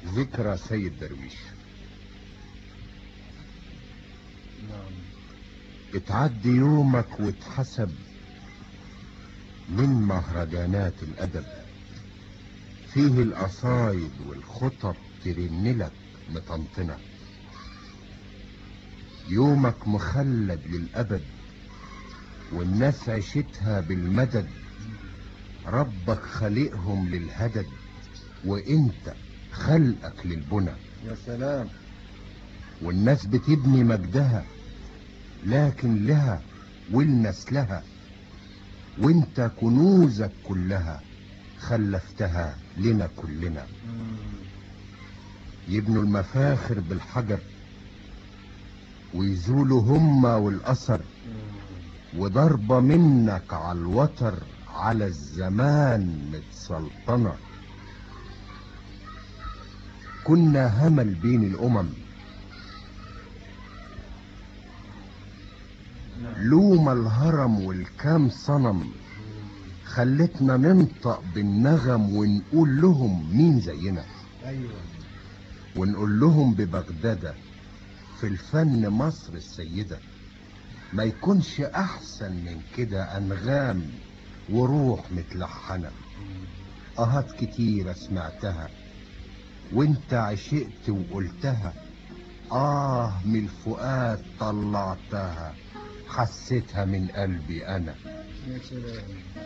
ذكرى سيد درويش نعم اتعدي يومك واتحسب من مهرجانات الأدب فيه القصايد والخطب ترنلك مطنطنة يومك مخلد للأبد والناس عشتها بالمدد ربك خلقهم للهدد وانت خلقك للبنى يا سلام والناس بتبني مجدها لكن لها ولنسلها وانت كنوزك كلها خلفتها لنا كلنا مم. يبنوا المفاخر بالحجر ويزولوا هما والأثر مم. وضربة منك على الوتر على الزمان متسلطنة كنا همل بين الأمم نعم. لوما الهرم والكام صنم خلتنا ننطق بالنغم ونقول لهم مين زينا ايوه ونقول لهم ببغدادة في الفن مصر السيدة ما يكونش أحسن من كده أنغام وروح متلحنة مم. أهات كتيرة سمعتها وانت عشقت وقلتها آه من الفؤاد طلعتها حسيتها من قلبي أنا يا سلام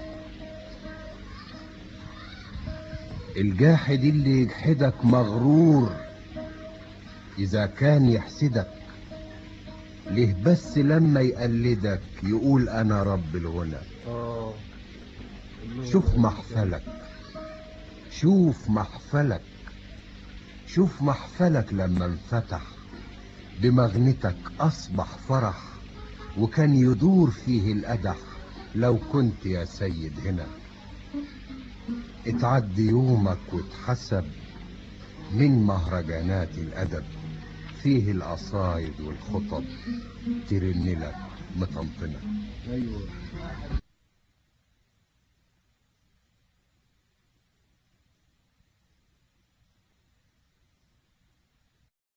الجاحد اللي يجحدك مغرور إذا كان يحسدك ليه بس لما يقلدك يقول أنا رب الغنى اه شوف محفلك شوف محفلك شوف محفلك لما انفتح بمغنتك أصبح فرح وكان يدور فيه الأدح لو كنت يا سيد هنا اتعدي يومك واتحسب من مهرجانات الأدب فيه القصايد والخطب ترنلك مطنطنة ايوه